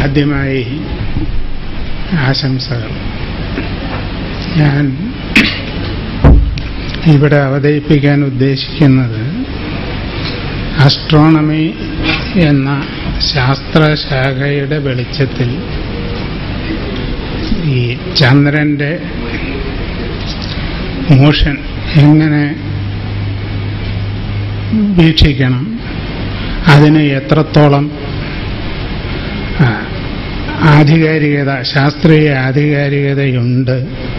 ആദ്യമായി ആശംസകൾ ഞാൻ ഇവിടെ അവതരിപ്പിക്കാൻ ഉദ്ദേശിക്കുന്നത് അസ്ട്രോണമി എന്ന ശാസ്ത്രശാഖയുടെ വെളിച്ചത്തിൽ ഈ ചന്ദ്രന്റെ മോഷൻ എങ്ങനെ വീക്ഷിക്കണം അതിന് എത്രത്തോളം ആ, ആധികാരികത ശാസ്ത്രീയ ആധികാരികതയുണ്ട്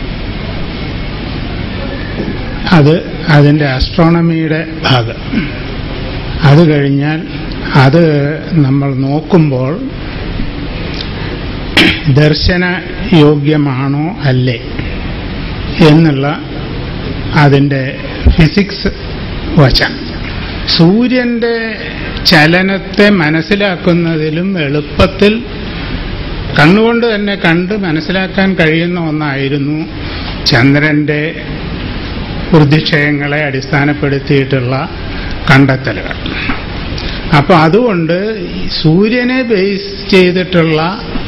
അത് അതിൻ്റെ അസ്ട്രോണമിയുടെ ഭാഗം അത് കഴിഞ്ഞാൽ അത് നമ്മൾ നോക്കുമ്പോൾ ദർശന യോഗ്യമാണോ അല്ലേ എന്നുള്ള അതിൻ്റെ ഫിസിക്സ് വശം സൂര്യന്റെ ചലനത്തെ മനസ്സിലാക്കുന്നതിലും എളുപ്പത്തിൽ കണ്ണുകൊണ്ട് തന്നെ കണ്ട് മനസ്സിലാക്കാൻ കഴിയുന്ന ഒന്നായിരുന്നു ചന്ദ്രന്റെ വൃദ്ധിക്ഷയങ്ങളെ അടിസ്ഥാനപ്പെടുത്തിയിട്ടുള്ള കണ്ടെത്തലുകൾ അപ്പൊ അതുകൊണ്ട് ഈ സൂര്യനെ ബേസ് ചെയ്തിട്ടുള്ള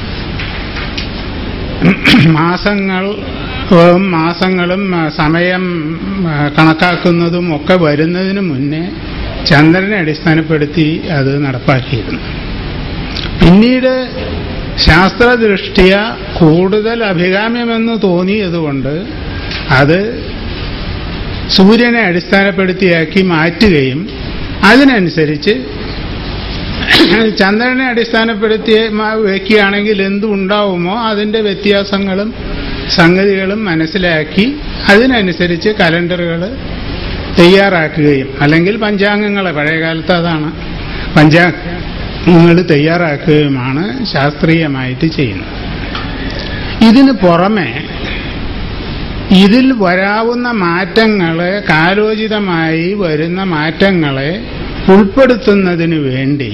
മാസങ്ങൾ ഉം, മാസങ്ങളും ആ, സമയം ആ, കണക്കാക്കുന്നതും ഒക്കെ വരുന്നതിന് മുന്നേ ചന്ദ്രനെ അടിസ്ഥാനപ്പെടുത്തി അത് നടപ്പാക്കിയിരുന്നു പിന്നീട് ശാസ്ത്രദൃഷ്ടിയ കൂടുതൽ അഭികാമ്യമെന്ന് തോന്നിയതുകൊണ്ട് അത് സൂര്യനെ അടിസ്ഥാനപ്പെടുത്തിയാക്കി മാറ്റുകയും അതിനനുസരിച്ച് ചന്ദ്രനെ അടിസ്ഥാനപ്പെടുത്തി മ- വെക്കുകയാണെങ്കിൽ എന്തുണ്ടാവുമോ അതിന്റെ വ്യത്യാസങ്ങളും സംഗതികളും മനസ്സിലാക്കി അതിനനുസരിച്ച് കലണ്ടറുകൾ തയ്യാറാക്കുകയും അല്ലെങ്കിൽ പഞ്ചാംഗങ്ങൾ പഴയകാലത്ത് അതാണ് പഞ്ചാംഗങ്ങൾ തയ്യാറാക്കുകയുമാണ് ശാസ്ത്രീയമായിട്ട് ചെയ്യുന്നത് ഇതിന് പുറമെ ഇതിൽ വരാവുന്ന മാറ്റങ്ങളെ കാലോചിതമായി വരുന്ന മാറ്റങ്ങളെ ഉൾപ്പെടുത്തുന്നതിന് വേണ്ടി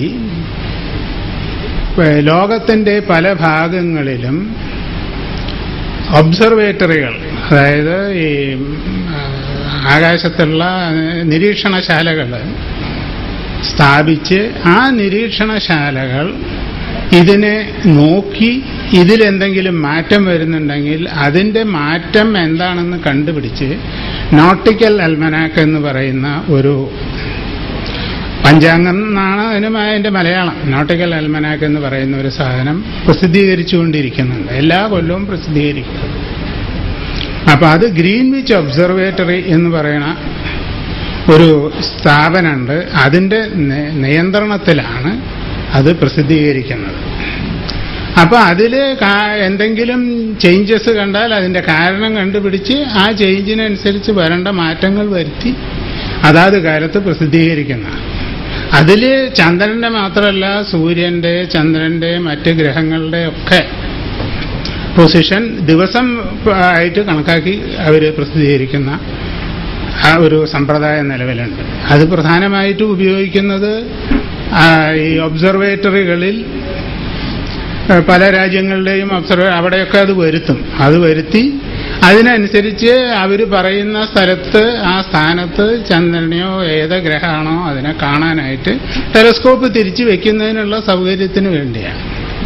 ഏ, ലോകത്തിന്റെ പല ഭാഗങ്ങളിലും ഒബ്സർവേറ്ററികൾ അതായത് ഈ ആ, ആകാശത്തുള്ള നിരീക്ഷണശാലകൾ സ്ഥാപിച്ച് ആ നിരീക്ഷണശാലകൾ ഇതിനെ നോക്കി ഇതിലെന്തെങ്കിലും മാറ്റം വരുന്നുണ്ടെങ്കിൽ അതിന്റെ മാറ്റം എന്താണെന്ന് കണ്ടുപിടിച്ച് നോട്ടിക്കൽ അൽമനാക്ക് എന്ന് പറയുന്ന ഒരു പഞ്ചാംഗം എന്നാണ് അതിന് അതിന്റെ മലയാളം നോട്ടിക്കൽ അൽമനാക്ക് എന്ന് പറയുന്ന ഒരു സാധനം പ്രസിദ്ധീകരിച്ചുകൊണ്ടിരിക്കുന്നുണ്ട് എല്ലാ കൊല്ലവും പ്രസിദ്ധീകരിക്കും അപ്പൊ അത് ഗ്രീൻവിച്ച് ഒബ്സർവേറ്ററി എന്ന് പറയുന്ന ഒരു സ്ഥാപനമുണ്ട് അതിന്റെ നി- നിയന്ത്രണത്തിലാണ് അത് പ്രസിദ്ധീകരിക്കുന്നത് അപ്പൊ അതില് കാ- എന്തെങ്കിലും ചേഞ്ചസ് കണ്ടാൽ അതിന്റെ കാരണം കണ്ടുപിടിച്ച് ആ ചേഞ്ചിനനുസരിച്ച് വരേണ്ട മാറ്റങ്ങൾ വരുത്തി അതാത് കാലത്ത് പ്രസിദ്ധീകരിക്കുന്നതാണ് അതില് ചന്ദ്രന്റെ മാത്രമല്ല സൂര്യന്റെ ചന്ദ്രന്റെ മറ്റ് ഗ്രഹങ്ങളുടെ ഒക്കെ പൊസിഷൻ ദിവസം ആയിട്ട് കണക്കാക്കി അവർ പ്രസിദ്ധീകരിക്കുന്ന ആ ഒരു സമ്പ്രദായം നിലവിലുണ്ട് അത് പ്രധാനമായിട്ടും ഉപയോഗിക്കുന്നത് ആ, ഈ ഒബ്സർവേറ്ററികളിൽ ആ, പല രാജ്യങ്ങളുടെയും ഒബ്സർവേ അവിടെയൊക്കെ അത് വരുത്തും അത് വരുത്തി അതിനനുസരിച്ച് അവർ പറയുന്ന സ്ഥലത്ത് ആ സ്ഥാനത്ത് ചന്ദ്രനെയോ ഏത് ഗ്രഹമാണോ അതിനെ കാണാനായിട്ട് ടെലസ്കോപ്പ് തിരിച്ചു വെക്കുന്നതിനുള്ള സൗകര്യത്തിന് വേണ്ടിയാണ്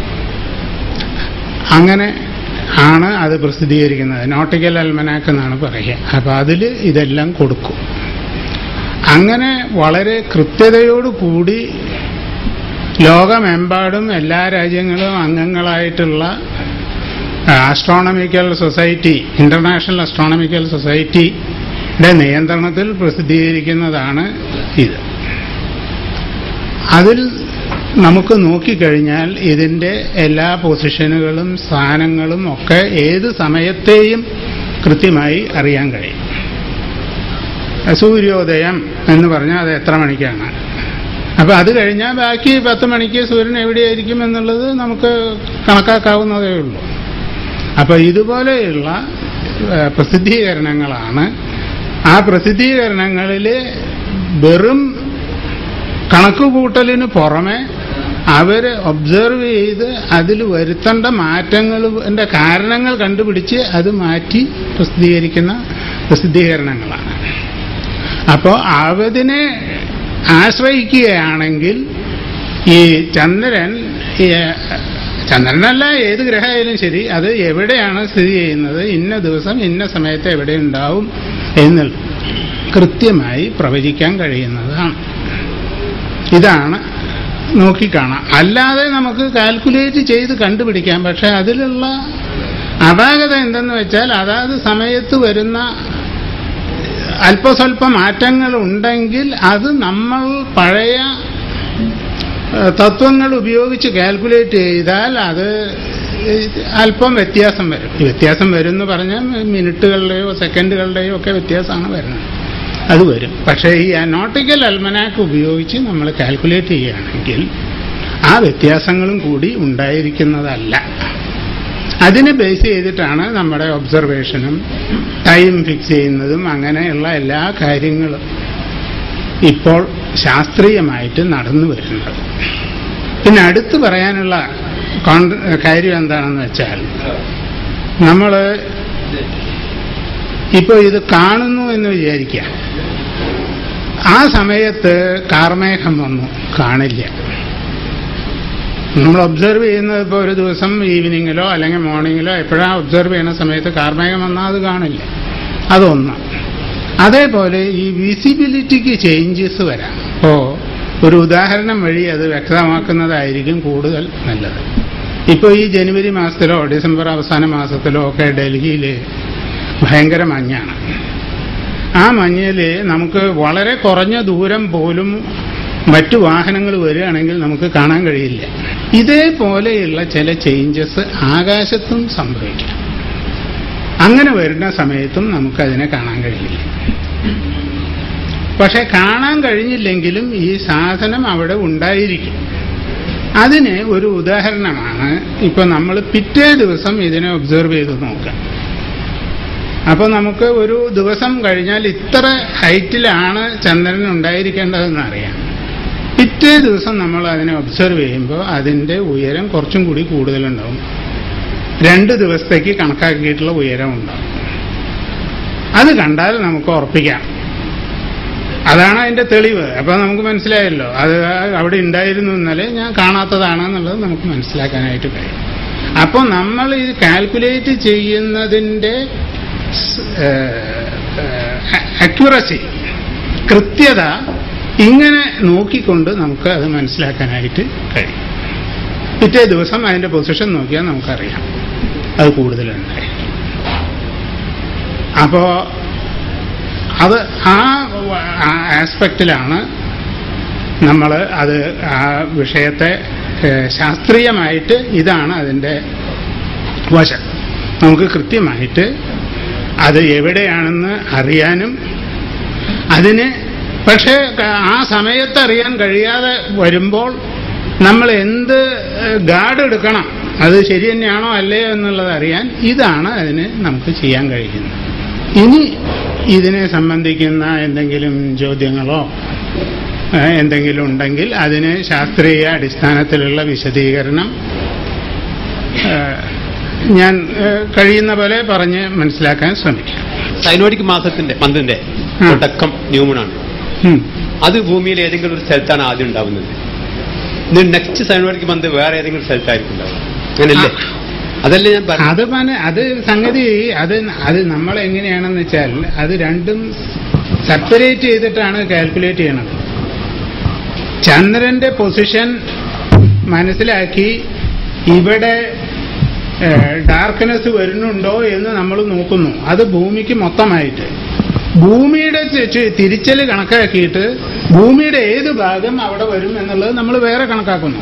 അങ്ങനെ ആണ് അത് പ്രസിദ്ധീകരിക്കുന്നത് നോട്ടിക്കൽ അൽമനാക്ക് എന്നാണ് പറയുക അപ്പൊ അതിൽ ഇതെല്ലാം കൊടുക്കും അങ്ങനെ വളരെ കൃത്യതയോടുകൂടി ലോകമെമ്പാടും എല്ലാ രാജ്യങ്ങളും അംഗങ്ങളായിട്ടുള്ള ആസ്ട്രോണമിക്കൽ സൊസൈറ്റി ഇന്റർനാഷണൽ ആസ്ട്രോണമിക്കൽ സൊസൈറ്റിയുടെ നിയന്ത്രണത്തിൽ പ്രസിദ്ധീകരിക്കുന്നതാണ് ഇത് അതിൽ നമുക്ക് നോക്കിക്കഴിഞ്ഞാൽ ഇതിന്റെ എല്ലാ പൊസിഷനുകളും സ്ഥാനങ്ങളും ഒക്കെ ഏത് സമയത്തെയും കൃത്യമായി അറിയാൻ കഴിയും സൂര്യോദയം എന്ന് പറഞ്ഞാൽ അത് എത്ര മണിക്കാണ് അപ്പൊ അത് കഴിഞ്ഞാൽ ബാക്കി പത്ത് മണിക്ക് സൂര്യൻ എവിടെയായിരിക്കും എന്നുള്ളത് നമുക്ക് കണക്കാക്കാവുന്നതേ ഉള്ളൂ അപ്പൊ ഇതുപോലെയുള്ള ഏഹ്, പ്രസിദ്ധീകരണങ്ങളാണ് ആ പ്രസിദ്ധീകരണങ്ങളിൽ വെറും കണക്കുകൂട്ടലിന് പുറമെ അവര് ഒബ്സർവ് ചെയ്ത് അതിൽ വരുത്തേണ്ട മാറ്റങ്ങളുടെ കാരണങ്ങൾ കണ്ടുപിടിച്ച് അത് മാറ്റി പ്രസിദ്ധീകരിക്കുന്ന പ്രസിദ്ധീകരണങ്ങളാണ് അപ്പോൾ അവതിനെ ആശ്രയിക്കുകയാണെങ്കിൽ ഈ ചന്ദ്രൻ ഈ ചന്ദ്രനല്ല ഏത് ഗ്രഹമായാലും ശരി അത് എവിടെയാണ് സ്ഥിതി ചെയ്യുന്നത് ഇന്ന ദിവസം ഇന്ന സമയത്ത് എവിടെ ഉണ്ടാവും എന്നുള്ള കൃത്യമായി പ്രവചിക്കാൻ കഴിയുന്നതാണ് ഇതാണ് നോക്കിക്കാണാം അല്ലാതെ നമുക്ക് കാൽക്കുലേറ്റ് ചെയ്ത് കണ്ടുപിടിക്കാം പക്ഷെ അതിലുള്ള അപാകത എന്തെന്ന് വെച്ചാൽ അതാത് സമയത്ത് വരുന്ന അല്പസ്വല്പ മാറ്റങ്ങൾ ഉണ്ടെങ്കിൽ അത് നമ്മൾ പഴയ ഏഹ്, തത്വങ്ങൾ ഉപയോഗിച്ച് കാൽക്കുലേറ്റ് ചെയ്താൽ അത് അല്പം വ്യത്യാസം വരും ഈ വ്യത്യാസം വരും എന്ന് പറഞ്ഞാൽ മിനിറ്റുകളുടെയോ സെക്കൻഡുകളുടെയോ ഒക്കെ വ്യത്യാസമാണ് വരുന്നത് അത് വരും പക്ഷേ ഈ നോട്ടിക്കൽ അൽമനാക്ക് ഉപയോഗിച്ച് നമ്മൾ കാൽക്കുലേറ്റ് ചെയ്യുകയാണെങ്കിൽ ആ വ്യത്യാസങ്ങളും കൂടി ഉണ്ടായിരിക്കുന്നതല്ല അതിനെ ബേസ് ചെയ്തിട്ടാണ് നമ്മുടെ ഒബ്സർവേഷനും ടൈം ഫിക്സ് ചെയ്യുന്നതും അങ്ങനെയുള്ള എല്ലാ കാര്യങ്ങളും ഇപ്പോൾ ശാസ്ത്രീയമായിട്ട് നടന്നു വരുന്നത് പിന്നെ അടുത്ത് പറയാനുള്ള കോൺ- കാര്യം എന്താണെന്ന് വെച്ചാൽ നമ്മൾ ഇപ്പോൾ ഇത് കാണുന്നു എന്ന് വിചാരിക്കുക ആ സമയത്ത് കാർമേഘം വന്നു കാണില്ല നമ്മൾ ഒബ്സർവ് ചെയ്യുന്നത് ഇപ്പോൾ ഒരു ദിവസം ഈവനിങ്ങിലോ അല്ലെങ്കിൽ മോർണിംഗിലോ എപ്പോഴാണ് ഒബ്സർവ് ചെയ്യുന്ന സമയത്ത് കാർമേഘം വന്നാൽ അത് കാണില്ല അതൊന്ന് അതേപോലെ ഈ വിസിബിലിറ്റിക്ക് ചേഞ്ചസ് വരാം അപ്പോൾ ഒരു ഉദാഹരണം വഴി അത് വ്യക്തമാക്കുന്നതായിരിക്കും കൂടുതൽ നല്ലത് ഇപ്പോൾ ഈ ജനുവരി മാസത്തിലോ ഡിസംബർ അവസാന മാസത്തിലോ ഒക്കെ ഡൽഹിയിൽ ഭയങ്കര മഞ്ഞാണ് ആ മഞ്ഞയിൽ നമുക്ക് വളരെ കുറഞ്ഞ ദൂരം പോലും മറ്റു വാഹനങ്ങൾ വരികയാണെങ്കിൽ നമുക്ക് കാണാൻ കഴിയില്ല ഇതേപോലെയുള്ള ചില ചേഞ്ചസ് ആകാശത്തും സംഭവിക്കാം അങ്ങനെ വരുന്ന സമയത്തും നമുക്കതിനെ കാണാൻ കഴിയില്ല പക്ഷെ കാണാൻ കഴിഞ്ഞില്ലെങ്കിലും ഈ സാധനം അവിടെ ഉണ്ടായിരിക്കും അതിന് ഒരു ഉദാഹരണമാണ് ഇപ്പൊ നമ്മൾ പിറ്റേ ദിവസം ഇതിനെ ഒബ്സർവ് ചെയ്ത് നോക്കാം അപ്പൊ നമുക്ക് ഒരു ദിവസം കഴിഞ്ഞാൽ ഇത്ര ഹൈറ്റിലാണ് ചന്ദ്രൻ ഉണ്ടായിരിക്കേണ്ടതെന്ന് അറിയാം പിറ്റേ ദിവസം നമ്മൾ അതിനെ ഒബ്സർവ് ചെയ്യുമ്പോൾ അതിന്റെ ഉയരം കുറച്ചും കൂടി കൂടുതലുണ്ടാവും രണ്ട് ദിവസത്തേക്ക് കണക്കാക്കിയിട്ടുള്ള ഉയരം ഉണ്ടാവും അത് കണ്ടാൽ നമുക്ക് ഉറപ്പിക്കാം അതാണ് അതിന്റെ തെളിവ് അപ്പൊ നമുക്ക് മനസ്സിലായല്ലോ അത് അവിടെ ഉണ്ടായിരുന്നു ഇന്നലെ ഞാൻ കാണാത്തതാണ് എന്നുള്ളത് നമുക്ക് മനസ്സിലാക്കാനായിട്ട് കഴിയും അപ്പോൾ നമ്മൾ ഇത് കാൽക്കുലേറ്റ് ചെയ്യുന്നതിന്റെ അക്യുറസി കൃത്യത ഇങ്ങനെ നോക്കിക്കൊണ്ട് നമുക്ക് അത് മനസ്സിലാക്കാനായിട്ട് കഴിയും പിറ്റേ ദിവസം അതിന്റെ പൊസിഷൻ നോക്കിയാൽ നമുക്കറിയാം അത് കൂടുതലുണ്ടായി അപ്പോ അത് ആ ആസ്പെക്റ്റിലാണ് നമ്മൾ അത് ആ വിഷയത്തെ ഏഹ്, ശാസ്ത്രീയമായിട്ട് ഇതാണ് അതിൻ്റെ വശം നമുക്ക് കൃത്യമായിട്ട് അത് എവിടെയാണെന്ന് അറിയാനും അതിന് പക്ഷേ ക- ആ സമയത്ത് അറിയാൻ കഴിയാതെ വരുമ്പോൾ നമ്മൾ എന്ത് ഏഹ്, ഗാർഡ് എടുക്കണം അത് ശരി തന്നെയാണോ അല്ലയോ എന്നുള്ളത് അറിയാൻ ഇതാണ് അതിന് നമുക്ക് ചെയ്യാൻ കഴിയുന്നത് ഇനി ഇതിനെ സംബന്ധിക്കുന്ന എന്തെങ്കിലും ചോദ്യങ്ങളോ ഏഹ്, എന്തെങ്കിലും ഉണ്ടെങ്കിൽ അതിന് ശാസ്ത്രീയ അടിസ്ഥാനത്തിലുള്ള വിശദീകരണം ഏഹ്, ഞാൻ ഏഹ്, കഴിയുന്ന പോലെ പറഞ്ഞ് മനസ്സിലാക്കാൻ ശ്രമിക്കാം സൈനോഡിക് മാസത്തിന്റെ മന്തിന്റെ ആ. തുടക്കം ന്യൂമണാണ് ഉം. അത് ഭൂമിയിൽ ഏതെങ്കിലും ഒരു സ്ഥലത്താണ് ആദ്യം ഉണ്ടാവുന്നത് ഇത് നെക്സ്റ്റ് സൈനോഡിക് മന്ത് വേറെ ഏതെങ്കിലും സ്ഥലത്തായിരിക്കും ഉണ്ടാവുക അങ്ങനല്ലേ അതല്ലേ ഞാൻ പറഞ്ഞു അത് പന അത് സംഗതി അത് അത് നമ്മൾ എങ്ങനെയാണെന്ന് വെച്ചാൽ അത് രണ്ടും സെപ്പറേറ്റ് ചെയ്തിട്ടാണ് കാൽക്കുലേറ്റ് ചെയ്യണത് ചന്ദ്രന്റെ പൊസിഷൻ മനസ്സിലാക്കി ഇവിടെ ഡാർക്ക്നെസ് വരുന്നുണ്ടോ എന്ന് നമ്മൾ നോക്കുന്നു അത് ഭൂമിക്ക് മൊത്തമായിട്ട് ഭൂമിയുടെ ചി- ചി- തിരിച്ചല് കണക്കാക്കിയിട്ട് ഭൂമിയുടെ ഏത് ഭാഗം അവിടെ വരും എന്നുള്ളത് നമ്മൾ വേറെ കണക്കാക്കുന്നു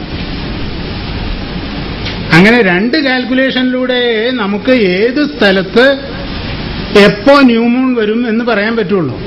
അങ്ങനെ രണ്ട് കാൽക്കുലേഷനിലൂടെ നമുക്ക് ഏത് സ്ഥലത്ത് എപ്പോ ന്യൂമൂൺ വരും എന്ന് പറയാൻ പറ്റുള്ളൂ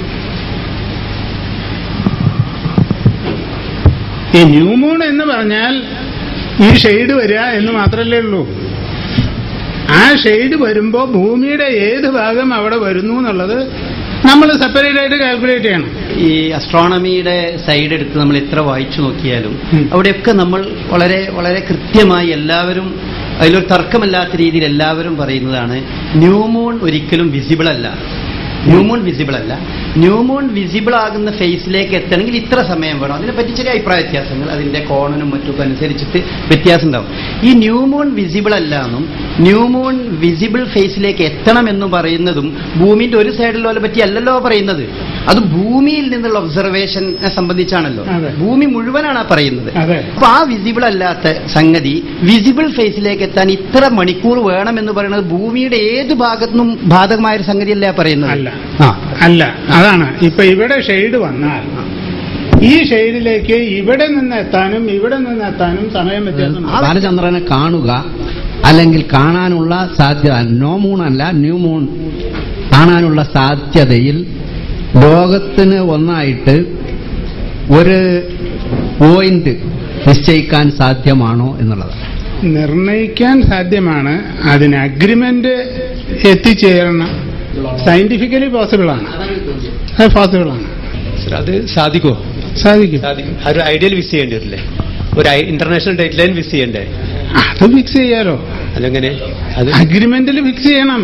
ഈ ന്യൂമൂൺ എന്ന് പറഞ്ഞാൽ ഈ ഷെയ്ഡ് വരിക എന്ന് മാത്രമല്ലേ ഉള്ളൂ ആ ഷെയ്ഡ് വരുമ്പോൾ ഭൂമിയുടെ ഏത് ഭാഗം അവിടെ വരുന്നു എന്നുള്ളത് നമ്മൾ സെപ്പറേറ്റ് ആയിട്ട് കാൽക്കുലേറ്റ് ചെയ്യണം ഈ അസ്ട്രോണമിയുടെ സൈഡ് എടുത്ത് നമ്മൾ എത്ര വായിച്ചു നോക്കിയാലും ഉം. അവിടെയൊക്കെ നമ്മൾ വളരെ വളരെ കൃത്യമായി എല്ലാവരും അതിലൊരു തർക്കമല്ലാത്ത രീതിയിൽ എല്ലാവരും പറയുന്നതാണ് ന്യൂമൂൺ ഒരിക്കലും വിസിബിൾ അല്ല ന്യൂമൂൺ വിസിബിൾ അല്ല ന്യൂമൂൺ വിസിബിൾ ആകുന്ന ഫേസിലേക്ക് എത്തണമെങ്കിൽ ഇത്ര സമയം വേണം അതിനെപ്പറ്റി ചെറിയ അഭിപ്രായ വ്യത്യാസങ്ങൾ അതിന്റെ കോണനും മറ്റൊക്കെ അനുസരിച്ചിട്ട് വ്യത്യാസം ഉണ്ടാവും ഈ ന്യൂമൂൺ വിസിബിൾ അല്ലാന്നും ന്യൂമൂൺ വിസിബിൾ ഫേസിലേക്ക് എത്തണം എന്ന് പറയുന്നതും ഭൂമിന്റെ ഒരു സൈഡിലോലെ പറ്റി അല്ലല്ലോ പറയുന്നത് അത് ഭൂമിയിൽ നിന്നുള്ള ഒബ്സർവേഷനെ സംബന്ധിച്ചാണല്ലോ അതെ. ഭൂമി മുഴുവനാണ് ആ പറയുന്നത് അതെ. അപ്പൊ ആ വിസിബിൾ അല്ലാത്ത സംഗതി വിസിബിൾ ഫേസിലേക്ക് എത്താൻ ഇത്ര മണിക്കൂർ വേണം എന്ന് പറയുന്നത് ഭൂമിയുടെ ഏത് ഭാഗത്തുനിന്നും ബാധകമായ ഒരു സംഗതിയല്ല പറയുന്നത് അല്ല ആ അല്ല അതാണ് ഇപ്പൊ ഇവിടെ ഷെയ്ഡ് വന്നാൽ ഈ ഷെയ്ഡിലേക്ക് ഇവിടെ നിന്ന് എത്താനും ഇവിടെ നിന്ന് എത്താനും സമയം വ്യത്യാസം ഉണ്ട്. ബാലചന്ദ്രനെ കാണുക അല്ലെങ്കിൽ കാണാനുള്ള സാധ്യത നോ മൂൺ അല്ല ന്യൂ മൂൺ കാണാനുള്ള സാധ്യതയിൽ ലോകത്തിന് ഒന്നായിട്ട് ഒരു പോയിന്റ് നിശ്ചയിക്കാൻ സാധ്യമാണോ എന്നുള്ളത് നിർണയിക്കാൻ സാധ്യമാണ് അതിന് അഗ്രിമെന്റ് എത്തിച്ചേരണം സയന്റിഫിക്കലി പോസിബിൾ ആണ് അത് പോസിബിൾ ആണ് സർ, അത് സാധിക്കുമോ സാധിക്കും സാധിക്കും ആ ഒരു ഐഡിയൽ വിസ് ചെയ്യേണ്ടി വരില്ലേ ഒരു ഇന്റർനാഷണൽ ഡേറ്റ് ലൈൻ വിസ് ചെയ്യണ്ടേ അത് ഫിക്സ് ചെയ്യാലോ അതെങ്ങനെ അത് അഗ്രിമെന്റിൽ ഫിക്സ് ചെയ്യണം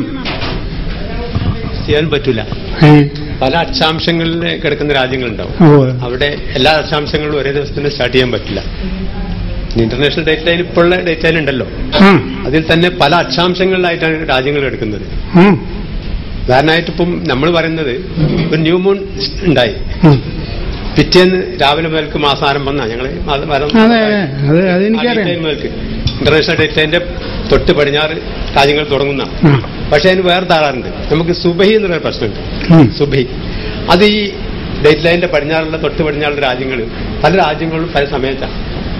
ചെയ്യാൻ പറ്റൂല ഏ, പല അക്ഷാംശങ്ങളിൽ കിടക്കുന്ന രാജ്യങ്ങളുണ്ടാവും ഓ, അവിടെ എല്ലാ അക്ഷാംശങ്ങളും ഒരേ ദിവസത്തിന് സ്റ്റാർട്ട് ചെയ്യാൻ പറ്റില്ല ഇന്റർനാഷണൽ ഡേറ്റ് ലൈൻ ഇപ്പോഴുള്ള ഡേറ്റ് ലൈൻ ഉണ്ടല്ലോ ആ, അതിൽ തന്നെ പല അക്ഷാംശങ്ങളിലായിട്ടാണ് രാജ്യങ്ങൾ എടുക്കുന്നത് ആ, ഉദാഹരണമായിട്ട് ഇപ്പം നമ്മൾ പറയുന്നത് ഒരു ന്യൂ മൂൺ ഉണ്ടായി ഉം. പിറ്റേന്ന് രാവിലെ മുതൽക്ക് മാസാരംഭം എന്നാ ഞങ്ങൾ അതെ അതെ അത് അതെനിക്കറിയാം ഇന്റർനാഷണൽ ഡേറ്റ് ലൈനിന്റെ തൊട്ട് പടിഞ്ഞാറ് രാജ്യങ്ങൾ തുടങ്ങുന്ന ആ, പക്ഷെ അതിന് വേറെ താറാറുണ്ട് നമുക്ക് സുബഹി എന്നുള്ള പ്രശ്നമുണ്ട് ഉം. സുബഹി അത് ഈ ഡേറ്റ് ലൈനിന്റെ പടിഞ്ഞാറുള്ള തൊട്ട് പടിഞ്ഞാറുള്ള രാജ്യങ്ങൾ പല രാജ്യങ്ങളിലും പല സമയത്താണ്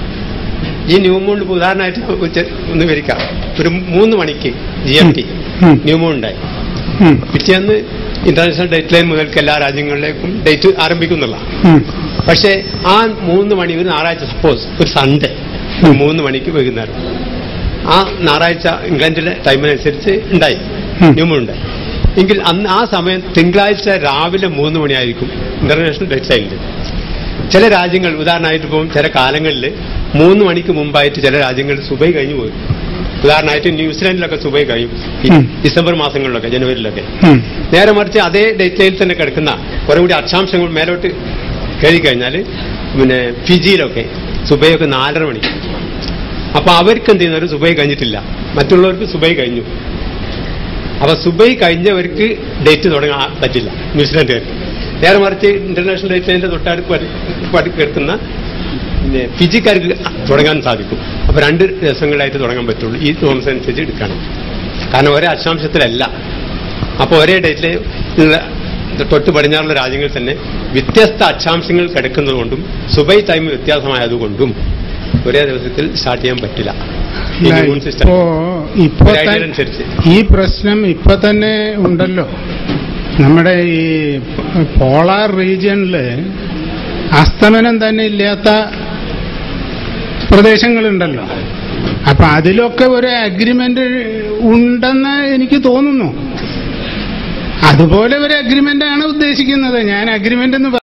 ഈ ന്യൂമൂൺ ഇപ്പൊ ഉദാഹരണമായിട്ട് ഉച്ച- ഒന്ന് വിവരിക്കാം ഒരു മൂന്ന് മണിക്ക് ജി എം ടി ഉം. ന്യൂമൂൺ ഉണ്ടായി ഉം, പിറ്റേന്ന് ഇന്റർനാഷണൽ ഡേറ്റ് ലൈൻ മുതൽക്ക് എല്ലാ രാജ്യങ്ങളിലേക്കും ഡേറ്റ് ആരംഭിക്കുന്നുള്ള ഉം. പക്ഷേ ആ മൂന്ന് മണി ഒരു ഞായറാഴ്ച സപ്പോസ് ഒരു സൺഡേ ഒരു മൂന്ന് മണിക്ക് വൈകുന്നേരം ആ ഞായറാഴ്ച ഇംഗ്ലണ്ടിലെ ടൈമിനനുസരിച്ച് ഉണ്ടായി ഉം. ന്യൂമൂൺ ഉണ്ടായി എങ്കിൽ അന്ന് ആ സമയം തിങ്കളാഴ്ച രാവിലെ മൂന്ന് മണിയായിരിക്കും ഇന്റർനാഷണൽ ഡേറ്റ് ലൈനിൽ ചില രാജ്യങ്ങൾ ഉദാഹരണമായിട്ട് ഇപ്പം ചില കാലങ്ങളിൽ മൂന്ന് മണിക്ക് മുമ്പായിട്ട് ചില രാജ്യങ്ങൾ സുബൈ കഴിഞ്ഞു പോയി ഉദാഹരണമായിട്ട് ന്യൂസിലാൻഡിലൊക്കെ സുബൈ കഴിയും ഈ ഉം. ഡിസംബർ മാസങ്ങളിലൊക്കെ ജനുവരിയിലൊക്കെ ഉം. നേരെ മറിച്ച് അതേ ഡേറ്റ് ലൈനിൽ തന്നെ കിടക്കുന്ന കുറെ കൂടി അക്ഷാംശങ്ങൾ മേലോട്ട് കയറി കഴിഞ്ഞാൽ പിന്നെ ഫിജിയിലൊക്കെ സുബൈയൊക്കെ നാലര മണിക്ക് അപ്പൊ അവർക്ക് എന്ത് ചെയ്യുന്നവർ സുബൈ കഴിഞ്ഞിട്ടില്ല മറ്റുള്ളവർക്ക് സുബൈ കഴിഞ്ഞു അപ്പൊ സുബൈ കഴിഞ്ഞവർക്ക് ഡേറ്റ് തുടങ്ങാൻ പറ്റില്ല ന്യൂസിലാൻഡുകാർക്ക് നേരെ മറിച്ച് ഇന്റർനാഷണൽ ഡേറ്റ് ലൈനിന്റെ തൊട്ടടുത്ത് വര- വര- കിടക്കുന്ന പിന്നെ ഫിജിക്കാർക്ക് തുടങ്ങാൻ സാധിക്കും അപ്പൊ രണ്ട് ദിവസങ്ങളായിട്ട് തുടങ്ങാൻ പറ്റുള്ളൂ ഈ തോമസ് അനുസരിച്ച് എടുക്കണം കാരണം ഒരേ അക്ഷാംശത്തിലല്ല അപ്പോൾ ഒരേ ഡേറ്റിൽ ഉള്ള തൊട്ട് പടിഞ്ഞാറുള്ള രാജ്യങ്ങളിൽ തന്നെ വ്യത്യസ്ത അക്ഷാംശങ്ങൾ കിടക്കുന്നതുകൊണ്ടും സുബൈ ടൈം വ്യത്യാസമായതുകൊണ്ടും ഒരേ ദിവസത്തിൽ സ്റ്റാർട്ട് ചെയ്യാൻ പറ്റില്ല ഈ ഇമ്മ്യൂൺ സിസ്റ്റം ഇപ്പോ ഇപ്പൊ ഒരു idea ത- അനുസരിച്ച്. ഈ പ്രശ്നം ഇപ്പൊ തന്നെ ഉണ്ടല്ലോ നമ്മുടെ ഈ പോളാർ റീജിയനില് അസ്തമനം തന്നെ ഇല്ലാത്ത പ്രദേശങ്ങളുണ്ടല്ലോ അപ്പൊ അതിലൊക്കെ ഒരു അഗ്രിമെന്റ് ഉണ്ടെന്ന് എനിക്ക് തോന്നുന്നു അതുപോലെ ഒരു അഗ്രിമെന്റ് ആണ് ഉദ്ദേശിക്കുന്നത് ഞാൻ അഗ്രിമെന്റ് എന്ന്